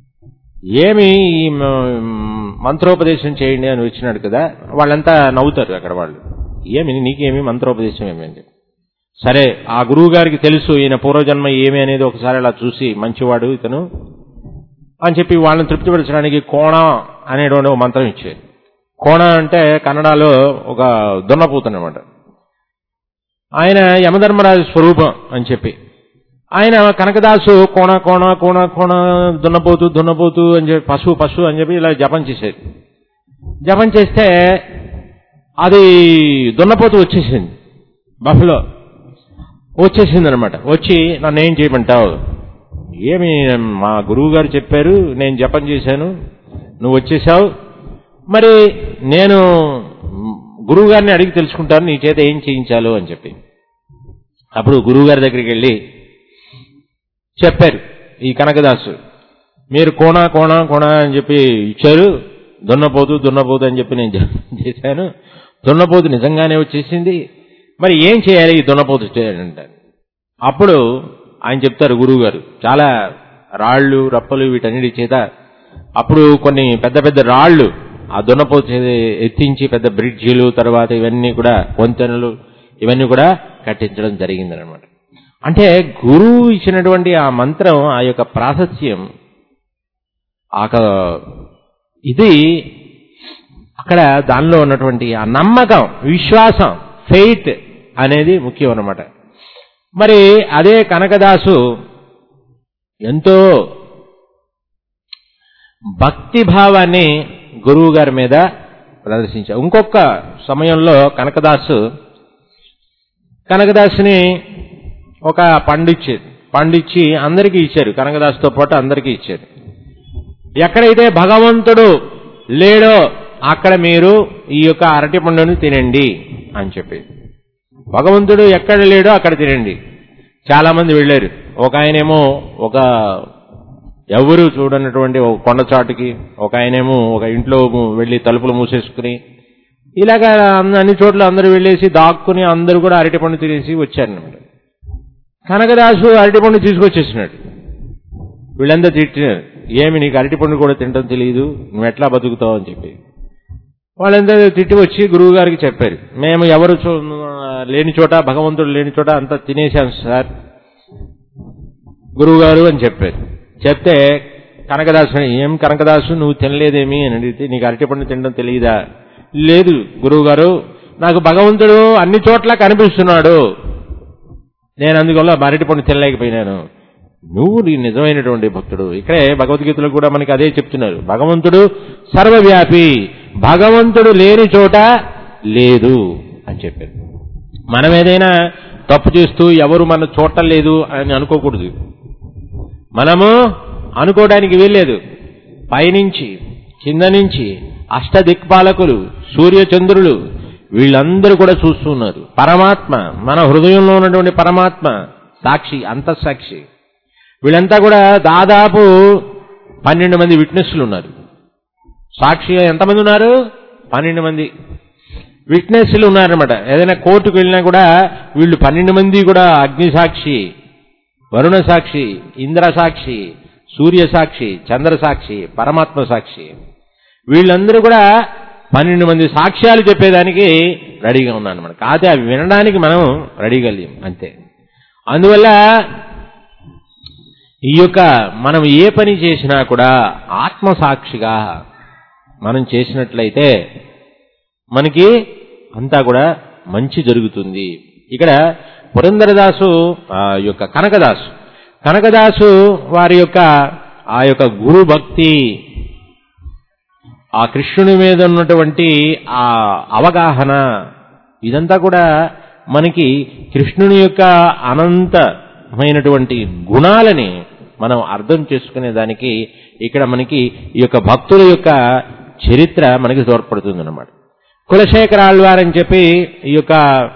ఏమి ఈ మ- మంత్రోపదేశం చేయండి అని వచ్చినాడు కదా వాళ్ళంతా నవ్వుతారు అక్కడ వాళ్ళు ఏమి నీకేమి మంత్రోపదేశం ఏమి అని చెప్పి సరే ఆ గురువు గారికి తెలుసు ఈయన పూర్వజన్మ ఏమి అనేది ఒకసారి అలా చూసి మంచివాడు ఇతను అని చెప్పి వాళ్ళని తృప్తిపరచడానికి కోణ అనేటువంటి ఒక మంత్రం ఇచ్చారు కోణ అంటే కన్నడలో ఒక దున్నపోతు అనమాట ఆయన యమధర్మరాజు స్వరూపం అని చెప్పి ఆయన కనకదాసు కోణ కోణ కోణ కోణ దున్నపోతు దున్నపోతు అని చెప్పి పశువు పశువు అని చెప్పి ఇలా జపం చేసేది జపం చేస్తే అది దున్నపోతు వచ్చేసింది బఫలో వచ్చేసింది అనమాట వచ్చి నన్ను ఏం చేయమంటావు ఏమి మా గురువు గారు చెప్పారు నేను జపం చేశాను నువ్వు వచ్చేసావు మరి నేను గురువు గారిని అడిగి తెలుసుకుంటాను నీ చేత ఏం చేయించాలో అని చెప్పి అప్పుడు గురువు గారి దగ్గరికి వెళ్ళి చెప్పారు ఈ కనకదాసు మీరు కోణ కోణ కోణ అని చెప్పి ఇచ్చారు దున్నపోతు దున్నపోతు అని చెప్పి నేను జపం చేశాను దున్నపోతు నిజంగానే వచ్చేసింది మరి ఏం చేయాలి ఈ దున్నపోతు చేయాలంటే అప్పుడు ఆయన చెప్తారు గురువు గారు చాలా రాళ్ళు రప్పలు వీటన్నిటి చేత అప్పుడు కొన్ని పెద్ద పెద్ద రాళ్ళు ఆ దున్నపోతు చేత ఎత్తించి పెద్ద బ్రిడ్జిలు తర్వాత ఇవన్నీ కూడా వంతెనలు ఇవన్నీ కూడా కట్టించడం జరిగిందనమాట అంటే గురువు ఇచ్చినటువంటి ఆ మంత్రం ఆ యొక్క ప్రాశస్యం ఆ క- ఇది అక్కడ దానిలో ఉన్నటువంటి ఆ నమ్మకం విశ్వాసం ఫెయిత్ అనేది ముఖ్యం అన్నమాట మరి అదే కనకదాసు ఎంతో భక్తి భావాన్ని గురువు గారి మీద ప్రదర్శించారు ఇంకొక సమయంలో కనకదాసు కనకదాసుని ఒక పండు ఇచ్చేది పండు ఇచ్చి అందరికీ ఇచ్చారు కనకదాసుతో పాటు అందరికీ ఇచ్చారు ఎక్కడైతే భగవంతుడు లేడో అక్కడ మీరు ఈ యొక్క అరటి పండుని తినండి అని చెప్పి భగవంతుడు ఎక్కడ లేడో అక్కడ తినండి చాలా మంది వెళ్ళారు ఒక ఆయనేమో ఒక ఎవరు చూడనటువంటి ఒక కొండ చాటుకి ఒక ఆయనేమో ఒక ఇంట్లో వెళ్ళి తలుపులు మూసేసుకుని ఇలాగా అన్ని- అన్ని చోట్ల అందరూ వెళ్ళేసి దాక్కుని అందరూ కూడా అరటిపండు తినేసి వచ్చారనమాట కనకదాసు అరటిపండు తీసుకొచ్చేసినాడు వీళ్ళందరూ తిట్టినారు ఏమి నీకు అరటిపండు కూడా తినడం తెలియదు నువ్వు ఎట్లా బతుకుతావు అని చెప్పి వాళ్ళందరూ తిట్టి వచ్చి గురువు గారికి చెప్పారు మేము ఎవరు చో- లేని చోట భగవంతుడు లేని చోట అంతా తినేశాం సార్ గురువు గారు అని చెప్పారు చెప్తే కనకదాసు అని, ఏం కనకదాసు నువ్వు తినలేదేమి అని అడిగితే నీకు అరటిపండు తినడం తెలియదా లేదు గురువు గారు నాకు భగవంతుడు అన్ని చోట్ల కనిపిస్తున్నాడు నేను అందువల్ల అరటిపండు తినలేకపోయినాను నువ్వు నీ నిజమైనటువంటి భక్తుడు ఇక్కడే భగవద్గీతలో కూడా మనకి అదే చెప్తున్నారు భగవంతుడు సర్వవ్యాపి భగవంతుడు లేని చోట లేదు అని చెప్పారు మనం ఏదైనా తప్పు చేస్తూ ఎవరు మన చూడలేదు అని అనుకోకూడదు మనము అనుకోవడానికి వీల్లేదు పైనుంచి కింద నుంచి అష్టదిక్పాలకులు సూర్యచంద్రులు వీళ్ళందరూ కూడా చూస్తున్నారు పరమాత్మ మన హృదయంలో ఉన్నటువంటి పరమాత్మ సాక్షి అంతఃసాక్షి వీళ్ళంతా కూడా దాదాపు పన్నెండు మంది విట్నెస్లు ఉన్నారు సాక్షిగా ఎంతమంది ఉన్నారు పన్నెండు మంది విట్నెస్లు ఉన్నారనమాట ఏదైనా కోర్టుకు వెళ్ళినా కూడా వీళ్ళు పన్నెండు మంది కూడా అగ్ని సాక్షి వరుణ సాక్షి ఇంద్ర సాక్షి సూర్య సాక్షి చంద్ర సాక్షి పరమాత్మ సాక్షి వీళ్ళందరూ కూడా పన్నెండు మంది సాక్ష్యాలు చెప్పేదానికి రెడీగా ఉన్నారన్నమాట కాకపోతే అవి వినడానికి మనం రెడీగా లేం అంతే అందువల్ల ఈ యొక్క మనం ఏ పని చేసినా కూడా ఆత్మసాక్షిగా మనం చేసినట్లయితే మనకి అంతా కూడా మంచి జరుగుతుంది ఇక్కడ పురంధరదాసు ఆ యొక్క కనకదాసు కనకదాసు వారి యొక్క ఆ యొక్క గురు భక్తి ఆ కృష్ణుని మీద ఉన్నటువంటి ఆ అవగాహన ఇదంతా కూడా మనకి కృష్ణుని యొక్క అనంతమైనటువంటి గుణాలని మనం అర్థం చేసుకునే దానికి ఇక్కడ మనకి ఈ యొక్క భక్తుల యొక్క చరిత్ర మనకి తోడ్పడుతుంది అనమాట కులశేఖర ఆళ్వార్ అని చెప్పి ఈ యొక్క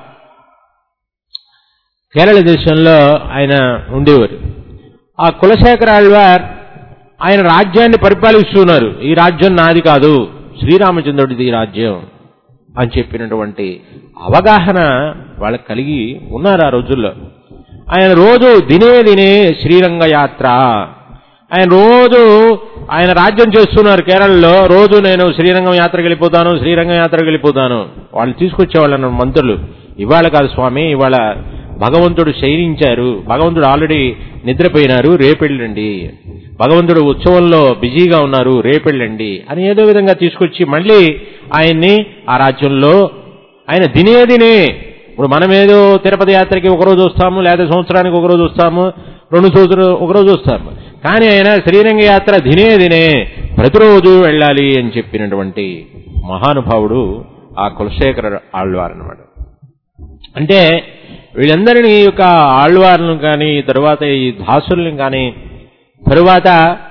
కేరళ దేశంలో ఆయన ఉండేవారు ఆ కులశేఖర ఆళ్వార్ ఆయన రాజ్యాన్ని పరిపాలిస్తున్నారు ఈ రాజ్యం నాది కాదు శ్రీరామచంద్రుడిది ఈ రాజ్యం అని చెప్పినటువంటి అవగాహన వాళ్ళకి కలిగి ఉన్నారు ఆ రోజుల్లో ఆయన రోజు దినే దినే శ్రీరంగ యాత్ర ఆయన రోజు ఆయన రాజ్యం చేస్తున్నారు కేరళలో రోజు నేను శ్రీరంగం యాత్రకు వెళ్ళిపోతాను శ్రీరంగం యాత్రకు వెళ్ళిపోతాను వాళ్ళు తీసుకొచ్చేవాళ్ళను మంత్రులు ఇవాళ కాదు స్వామి ఇవాళ భగవంతుడు శయనించారు భగవంతుడు ఆల్రెడీ నిద్రపోయినారు రేపెళ్ళండి భగవంతుడు ఉత్సవంలో బిజీగా ఉన్నారు రేపెళ్ళండి అని ఏదో విధంగా తీసుకొచ్చి మళ్ళీ ఆయన్ని ఆ రాజ్యంలో ఆయన దినే దినే ఇప్పుడు మనం ఏదో తిరుపతి యాత్రకి ఒకరోజు వస్తాము లేదా సంవత్సరానికి ఒకరోజు వస్తాము రెండు సంవత్సరం ఒకరోజు వస్తాము కానీ ఆయన శ్రీరంగ యాత్ర దినే దినే ప్రతిరోజు వెళ్ళాలి అని చెప్పినటువంటి మహానుభావుడు ఆ కులశేఖర ఆళ్వార్ అన్నమాట అంటే వీళ్ళందరినీ యొక్క ఆళ్వార్లను కానీ తరువాత ఈ దాసుల్ని కానీ తరువాత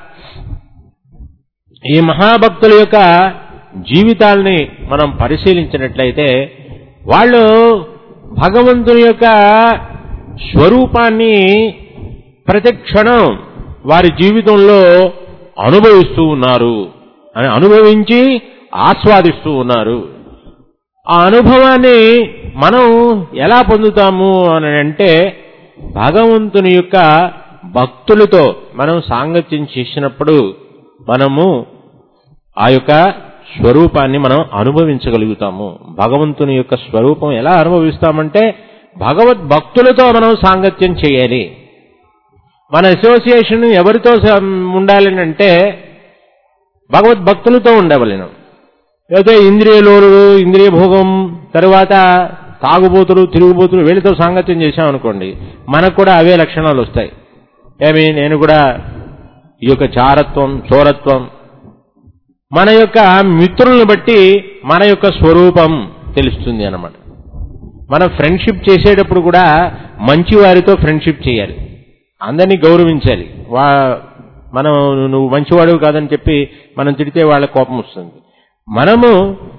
ఈ మహాభక్తుల యొక్క జీవితాల్ని మనం పరిశీలించినట్లయితే వాళ్ళు భగవంతుని యొక్క స్వరూపాన్ని ప్రతి క్షణం వారి జీవితంలో అనుభవిస్తూ ఉన్నారు అని అనుభవించి ఆస్వాదిస్తూ ఉన్నారు ఆ అనుభవాన్ని మనం ఎలా పొందుతాము అని అంటే భగవంతుని యొక్క భక్తులతో మనం సాంగత్యం చేసినప్పుడు మనము ఆ యొక్క స్వరూపాన్ని మనం అనుభవించగలుగుతాము భగవంతుని యొక్క స్వరూపం ఎలా అనుభవిస్తామంటే భగవద్ భక్తులతో మనం సాంగత్యం చేయాలి మన అసోసియేషన్ ఎవరితో ఉండాలి అంటే భగవద్ భక్తులతో ఉండవలను లేకపోతే ఇంద్రియలోలు ఇంద్రియ భోగం తరువాత తాగుబోతులు తిరుగుబోతులు వీళ్ళతో సాంగత్యం చేశామనుకోండి మనకు కూడా అవే లక్షణాలు వస్తాయి ఏమి నేను కూడా ఈ యొక్క చారత్వం చోరత్వం మన యొక్క మిత్రులను బట్టి మన యొక్క స్వరూపం తెలుస్తుంది అన్నమాట మనం ఫ్రెండ్షిప్ చేసేటప్పుడు కూడా మంచి వారితో ఫ్రెండ్షిప్ చేయాలి అందరినీ గౌరవించాలి వా మనం నువ్వు మంచివాడు కాదని చెప్పి మనం తిడితే వాళ్ళ కోపం వస్తుంది మనము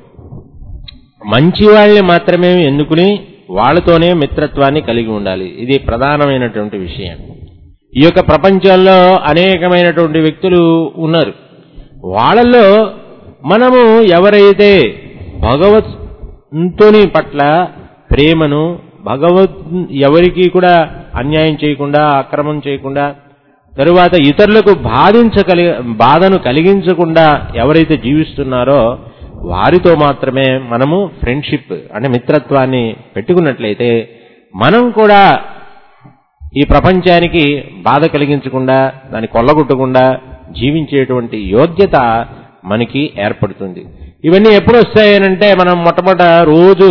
మంచి వాళ్ళని మాత్రమే ఎన్నుకుని వాళ్ళతోనే మిత్రత్వాన్ని కలిగి ఉండాలి ఇది ప్రధానమైనటువంటి విషయం ఈ యొక్క ప్రపంచంలో అనేకమైనటువంటి వ్యక్తులు ఉన్నారు వాళ్ళల్లో మనము ఎవరైతే భగవత్తుని పట్ల ప్రేమను భగవత్ ఎవరికి కూడా అన్యాయం చేయకుండా అక్రమం చేయకుండా తరువాత ఇతరులకు బాధించగలి బాధను కలిగించకుండా ఎవరైతే జీవిస్తున్నారో వారితో మాత్రమే మనము ఫ్రెండ్షిప్ అంటే మిత్రత్వాన్ని పెట్టుకున్నట్లయితే మనం కూడా ఈ ప్రపంచానికి బాధ కలిగించకుండా దాన్ని కొల్లగొట్టకుండా జీవించేటువంటి యోగ్యత మనకి ఏర్పడుతుంది ఇవన్నీ ఎప్పుడు వస్తాయనంటే మనం మొట్టమొదట రోజు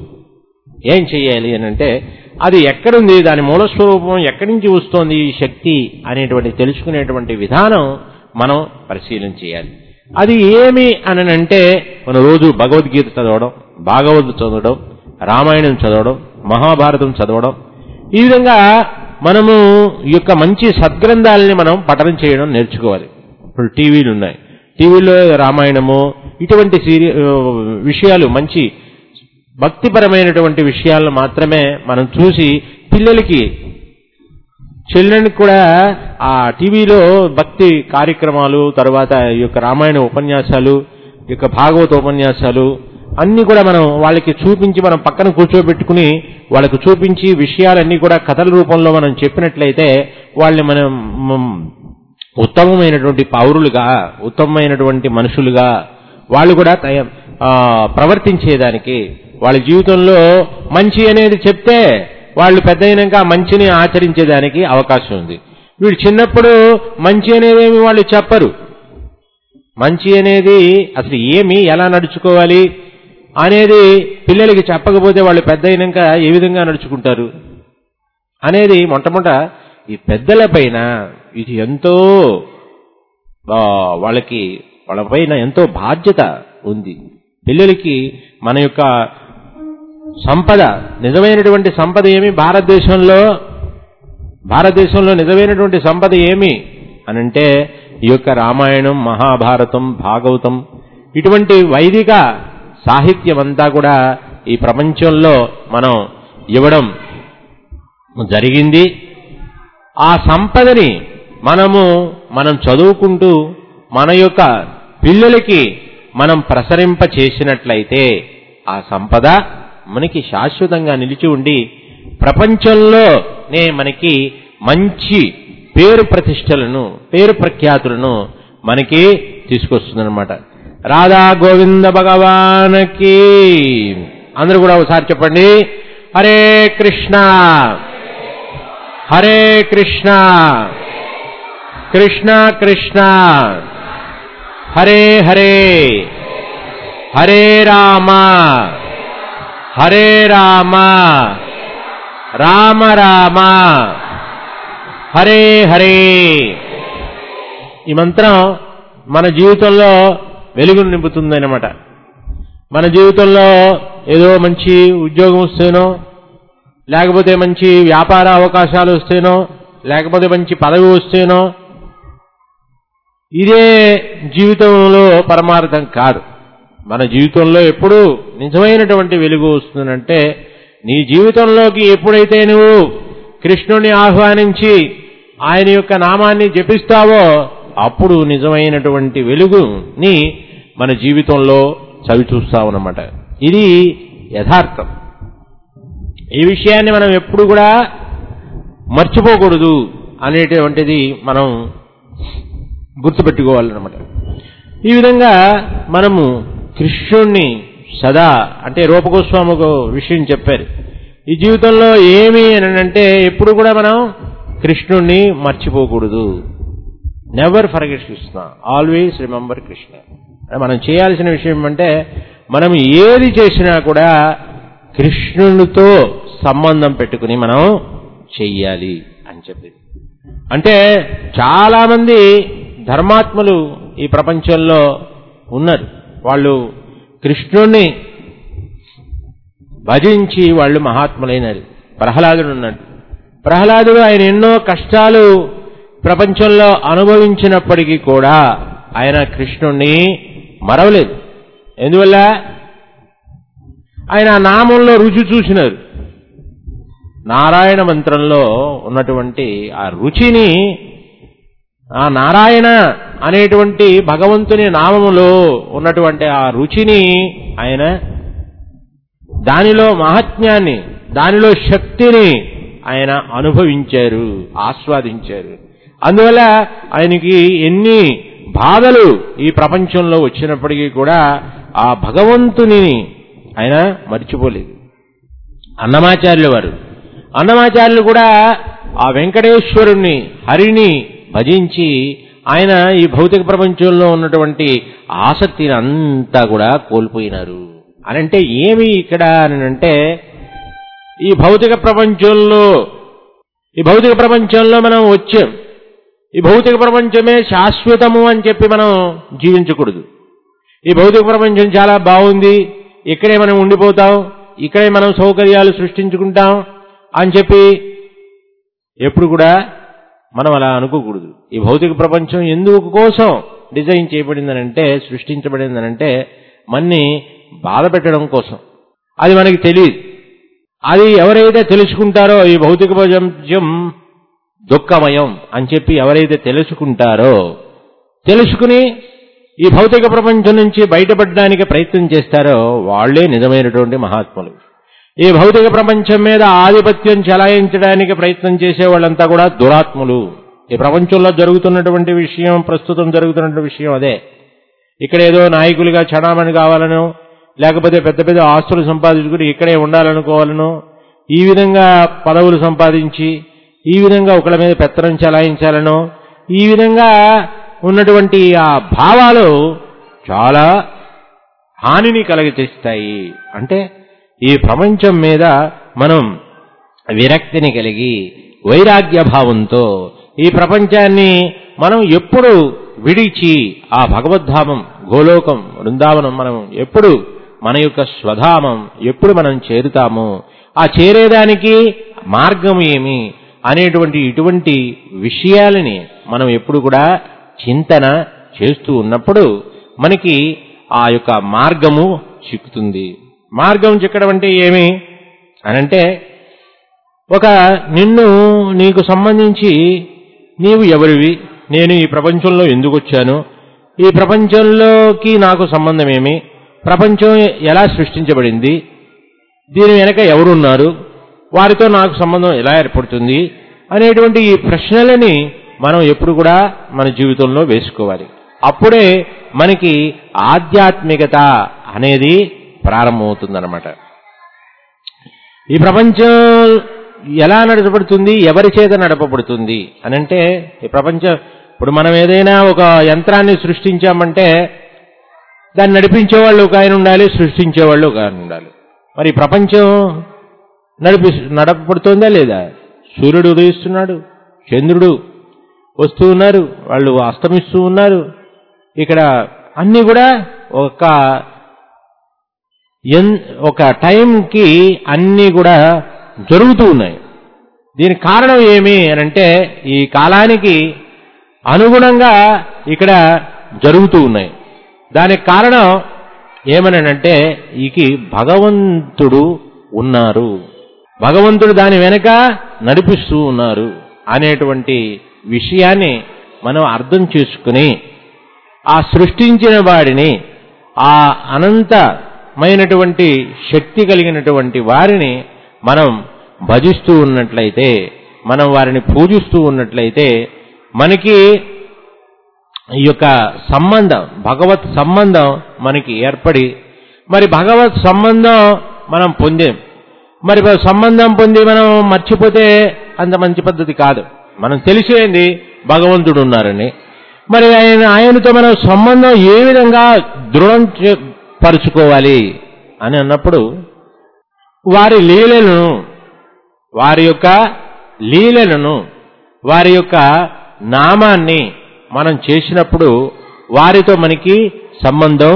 ఏం చేయాలి అని అంటే అది ఎక్కడుంది దాని మూలస్వరూపం ఎక్కడి నుంచి వస్తోంది ఈ శక్తి అనేటువంటి తెలుసుకునేటువంటి విధానం మనం పరిశీలన చేయాలి అది ఏమి అని అంటే మనం రోజు భగవద్గీత చదవడం భాగవత్ చదవడం రామాయణం చదవడం మహాభారతం చదవడం ఈ విధంగా మనము ఈ యొక్క మంచి సద్గ్రంథాలని మనం పఠనం చేయడం నేర్చుకోవాలి ఇప్పుడు టీవీలు ఉన్నాయి టీవీలో రామాయణము ఇటువంటి సీరి విషయాలు మంచి భక్తిపరమైనటువంటి విషయాలను మాత్రమే మనం చూసి పిల్లలకి చిల్డ్రన్కి కూడా ఆ టీవీలో భక్తి కార్యక్రమాలు తర్వాత ఈ యొక్క రామాయణ ఉపన్యాసాలు ఈ యొక్క భాగవత ఉపన్యాసాలు అన్ని కూడా మనం వాళ్ళకి చూపించి మనం పక్కన కూర్చోబెట్టుకుని వాళ్ళకు చూపించి విషయాలన్నీ కూడా కథల రూపంలో మనం చెప్పినట్లయితే వాళ్ళని మనం మ్, ఉత్తమమైనటువంటి పౌరులుగా ఉత్తమమైనటువంటి మనుషులుగా వాళ్ళు కూడా తయ- ఆ, ప్రవర్తించేదానికి వాళ్ళ జీవితంలో మంచి అనేది చెప్తే వాళ్ళు పెద్ద అయినాక ఆ మంచిని ఆచరించేదానికి అవకాశం ఉంది వీడు చిన్నప్పుడు మంచి అనేదేమి వాళ్ళు చెప్పరు మంచి అనేది అసలు ఏమి ఎలా నడుచుకోవాలి అనేది పిల్లలకి చెప్పకపోతే వాళ్ళు పెద్ద అయినాక ఏ విధంగా నడుచుకుంటారు అనేది మొట్టమొదట ఈ పెద్దల పైన ఇది ఎంతో ఆ, వాళ్ళకి వాళ్ళ పైన ఎంతో బాధ్యత ఉంది పిల్లలకి మన యొక్క సంపద నిజమైనటువంటి సంపద ఏమి భారతదేశంలో భారతదేశంలో నిజమైనటువంటి సంపద ఏమి అనంటే ఈ యొక్క రామాయణం మహాభారతం భాగవతం ఇటువంటి వైదిక సాహిత్యం అంతా కూడా ఈ ప్రపంచంలో మనం ఇవ్వడం జరిగింది ఆ సంపదని మనము మనం చదువుకుంటూ మన యొక్క పిల్లలకి మనం ప్రసరింప చేసినట్లయితే ఆ సంపద మనకి శాశ్వతంగా నిలిచి ఉండి ప్రపంచంలోనే మనకి మంచి పేరు ప్రతిష్టలను పేరు ప్రఖ్యాతులను మనకి తీసుకొస్తుందన్నమాట రాధా గోవింద భగవానకి అందరూ కూడా ఒకసారి చెప్పండి హరే కృష్ణ హరే కృష్ణ కృష్ణ కృష్ణ హరే హరే హరే రామ హరే రామ రామ రామ హరే హరే ఈ మంత్రం మన జీవితంలో వెలుగును నింపుతుందన్నమాట మన జీవితంలో ఏదో మంచి ఉద్యోగం వస్తేనో లేకపోతే మంచి వ్యాపార అవకాశాలు వస్తేనో లేకపోతే మంచి పదవి వస్తేనో ఇదే జీవితంలో పరమార్థం కాదు మన జీవితంలో ఎప్పుడు నిజమైనటువంటి వెలుగు వస్తుందంటే నీ జీవితంలోకి ఎప్పుడైతే నువ్వు కృష్ణుని ఆహ్వానించి ఆయన యొక్క నామాన్ని జపిస్తావో అప్పుడు నిజమైనటువంటి వెలుగుని మన జీవితంలో చవి చూస్తామన్నమాట ఇది యథార్థం ఈ విషయాన్ని మనం ఎప్పుడు కూడా మర్చిపోకూడదు అనేటువంటిది మనం గుర్తుపెట్టుకోవాలన్నమాట ఈ విధంగా మనము కృష్ణుణ్ణి సదా అంటే రూపగోస్వామి ఒక విషయం చెప్పారు ఈ జీవితంలో ఏమి అని అంటే ఎప్పుడు కూడా మనం కృష్ణుణ్ణి మర్చిపోకూడదు never forget Krishna always remember Krishna మనం చేయాల్సిన విషయం అంటే మనం ఏది చేసినా కూడా కృష్ణునితో సంబంధం పెట్టుకుని మనం చెయ్యాలి అని చెప్పి అంటే చాలా మంది ధర్మాత్ములు ఈ ప్రపంచంలో ఉన్నారు వాళ్ళు కృష్ణుణ్ణి భజించి వాళ్ళు మహాత్ములైనారు ప్రహ్లాదుడు ఉన్నాడు ప్రహ్లాదుడు ఆయన ఎన్నో కష్టాలు ప్రపంచంలో అనుభవించినప్పటికీ కూడా ఆయన కృష్ణుణ్ణి మరవలేదు ఎందువల్ల ఆయన ఆ నామంలో రుచి చూసినారు నారాయణ మంత్రంలో ఉన్నటువంటి ఆ రుచిని ఆ నారాయణ అనేటువంటి భగవంతుని నామములో ఉన్నటువంటి ఆ రుచిని ఆయన దానిలో మహాత్మ్యాన్ని దానిలో శక్తిని ఆయన అనుభవించారు ఆస్వాదించారు అందువల్ల ఆయనకి ఎన్ని బాధలు ఈ ప్రపంచంలో వచ్చినప్పటికీ కూడా ఆ భగవంతుని ఆయన మర్చిపోలేదు అన్నమాచార్యుల వారు అన్నమాచార్యులు కూడా ఆ వెంకటేశ్వరుణ్ణి హరిని భజించి ఆయన ఈ భౌతిక ప్రపంచంలో ఉన్నటువంటి ఆసక్తిని అంతా కూడా కోల్పోయినారు అనంటే ఏమి ఇక్కడ అని అంటే ఈ భౌతిక ప్రపంచంలో ఈ భౌతిక ప్రపంచంలో మనం వచ్చాం ఈ భౌతిక ప్రపంచమే శాశ్వతము అని చెప్పి మనం జీవించకూడదు ఈ భౌతిక ప్రపంచం చాలా బాగుంది ఇక్కడే మనం ఉండిపోతాం ఇక్కడే మనం సౌకర్యాలు సృష్టించుకుంటాం అని చెప్పి ఎప్పుడు కూడా మనం అలా అనుకోకూడదు ఈ భౌతిక ప్రపంచం ఎందుకు కోసం డిజైన్ చేయబడిందనంటే సృష్టించబడిందనంటే మన్ని బాధ పెట్టడం కోసం అది మనకి తెలియదు అది ఎవరైతే తెలుసుకుంటారో ఈ భౌతిక ప్రపంచం దుఃఖమయం అని చెప్పి ఎవరైతే తెలుసుకుంటారో తెలుసుకుని ఈ భౌతిక ప్రపంచం నుంచి బయటపడడానికి ప్రయత్నం చేస్తారో వాళ్లే నిజమైనటువంటి మహాత్ములు ఈ భౌతిక ప్రపంచం మీద ఆధిపత్యం చెలాయించడానికి ప్రయత్నం చేసే వాళ్ళంతా కూడా దురాత్ములు ఈ ప్రపంచంలో జరుగుతున్నటువంటి విషయం ప్రస్తుతం జరుగుతున్నటువంటి విషయం అదే ఇక్కడ ఏదో నాయకులుగా చడామణి కావాలనో లేకపోతే పెద్ద పెద్ద ఆస్తులు సంపాదించుకుని ఇక్కడే ఉండాలనుకోవాలనో ఈ విధంగా పదవులు సంపాదించి ఈ విధంగా ఒకళ్ళ మీద పెత్తనం చెలాయించాలనో ఈ విధంగా ఉన్నటువంటి ఆ భావాలు చాలా హానిని కలగచేస్తాయి అంటే ఈ ప్రపంచం మీద మనం విరక్తిని కలిగి వైరాగ్య భావంతో ఈ ప్రపంచాన్ని మనం ఎప్పుడు విడిచి ఆ భగవద్ధామం గోలోకం బృందావనం మనం ఎప్పుడు మన యొక్క స్వధామం ఎప్పుడు మనం చేరుతామో ఆ చేరేదానికి మార్గం ఏమి అనేటువంటి ఇటువంటి విషయాలని మనం ఎప్పుడు కూడా చింతన చేస్తూ ఉన్నప్పుడు మనకి ఆ యొక్క మార్గము చిక్కుతుంది మార్గం చిక్కడం అంటే ఏమి అనంటే ఒక నిన్ను నీకు సంబంధించి నీవు ఎవరివి నేను ఈ ప్రపంచంలో ఎందుకు వచ్చాను ఈ ప్రపంచంలోకి నాకు సంబంధం ఏమి ప్రపంచం ఎలా సృష్టించబడింది దీని వెనక ఎవరున్నారు వారితో నాకు సంబంధం ఎలా ఏర్పడుతుంది అనేటువంటి ఈ ప్రశ్నలని మనం ఎప్పుడు కూడా మన జీవితంలో వేసుకోవాలి అప్పుడే మనకి ఆధ్యాత్మికత అనేది ప్రారంభమవుతుందన్నమాట ఈ ప్రపంచం ఎలా నడపబడుతుంది ఎవరి చేత నడపబడుతుంది అని అంటే ఈ ప్రపంచం ఇప్పుడు మనం ఏదైనా ఒక యంత్రాన్ని సృష్టించామంటే దాన్ని నడిపించేవాళ్ళు ఒక ఆయన ఉండాలి సృష్టించేవాళ్ళు ఒక ఆయన ఉండాలి మరి ఈ ప్రపంచం నడిపి నడపబడుతుందా లేదా సూర్యుడు ఉదయిస్తున్నాడు చంద్రుడు వస్తూ ఉన్నారు వాళ్ళు అస్తమిస్తూ ఉన్నారు ఇక్కడ అన్నీ కూడా ఒక ఎన్ ఒక టైంకి అన్నీ కూడా జరుగుతూ ఉన్నాయి దీనికి కారణం ఏమి అని అంటే ఈ కాలానికి అనుగుణంగా ఇక్కడ జరుగుతూ ఉన్నాయి దానికి కారణం ఏమనంటే ఈకి భగవంతుడు ఉన్నారు భగవంతుడు దాని వెనక నడిపిస్తూ ఉన్నారు అనేటువంటి విషయాన్ని మనం అర్థం చేసుకుని ఆ సృష్టించిన వాడిని ఆ అనంతమైనటువంటి శక్తి కలిగినటువంటి వారిని మనం భజిస్తూ ఉన్నట్లయితే మనం వారిని పూజిస్తూ ఉన్నట్లయితే మనకి ఈ యొక్క సంబంధం భగవత్ సంబంధం మనకి ఏర్పడి మరి భగవత్ సంబంధం మనం పొందాం మరి సంబంధం పొంది మనం మర్చిపోతే అంత మంచి పద్ధతి కాదు మనం తెలిసేది భగవంతుడు ఉన్నారని మరి ఆయన ఆయనతో మనం సంబంధం ఏ విధంగా దృఢం చే- పరుచుకోవాలి అని అన్నప్పుడు వారి లీలలను వారి యొక్క లీలలను వారి యొక్క నామాన్ని మనం చేసినప్పుడు వారితో మనకి సంబంధం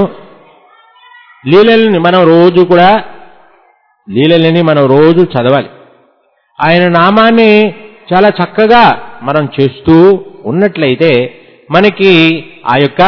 లీలల్ని మనం రోజు కూడా లీలలని మనం రోజు చదవాలి ఆయన నామాన్ని చాలా చక్కగా మనం చేస్తూ ఉన్నట్లయితే మనకి ఆ యొక్క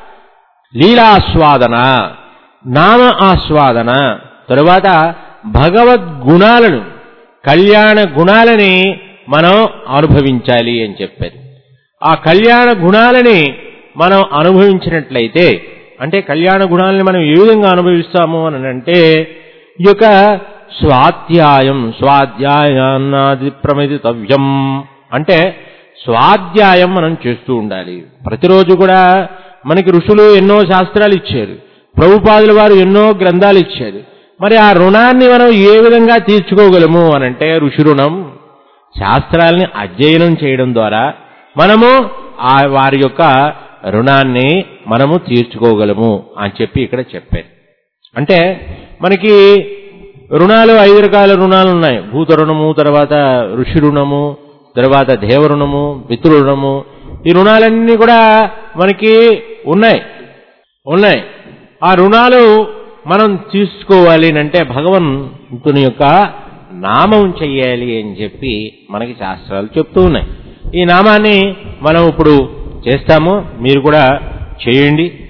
లీలాస్వాదన నామ ఆస్వాదన తరువాత భగవద్గుణాలను కళ్యాణ గుణాలని మనం అనుభవించాలి అని చెప్పారు ఆ కళ్యాణ గుణాలని మనం అనుభవించినట్లయితే అంటే కళ్యాణ గుణాలని మనం ఏ విధంగా అనుభవిస్తాము అని అంటే ఈ యొక్క స్వాధ్యాయం స్వాధ్యాయాన్నాది ప్రమిదితవ్యం అంటే స్వాధ్యాయం మనం చేస్తూ ఉండాలి ప్రతిరోజు కూడా మనకి ఋషులు ఎన్నో శాస్త్రాలు ఇచ్చారు ప్రభుపాదుల వారు ఎన్నో గ్రంథాలు ఇచ్చారు మరి ఆ రుణాన్ని మనం ఏ విధంగా తీర్చుకోగలము అనంటే ఋషి రుణం శాస్త్రాలని అధ్యయనం చేయడం ద్వారా మనము ఆ వారి యొక్క రుణాన్ని మనము తీర్చుకోగలము అని చెప్పి ఇక్కడ చెప్పారు అంటే మనకి రుణాలు ఐదు రకాల రుణాలు ఉన్నాయి భూత రుణము తర్వాత ఋషి రుణము తర్వాత దేవ రుణము పితృ రుణము ఈ రుణాలన్నీ కూడా మనకి ఉన్నాయి ఉన్నాయి ఆ రుణాలు మనం తీసుకోవాలి అంటే భగవంతుని యొక్క నామం చెయ్యాలి అని చెప్పి మనకి శాస్త్రాలు చెప్తూ ఉన్నాయి ఈ నామాన్ని మనం ఇప్పుడు చేస్తాము మీరు కూడా చేయండి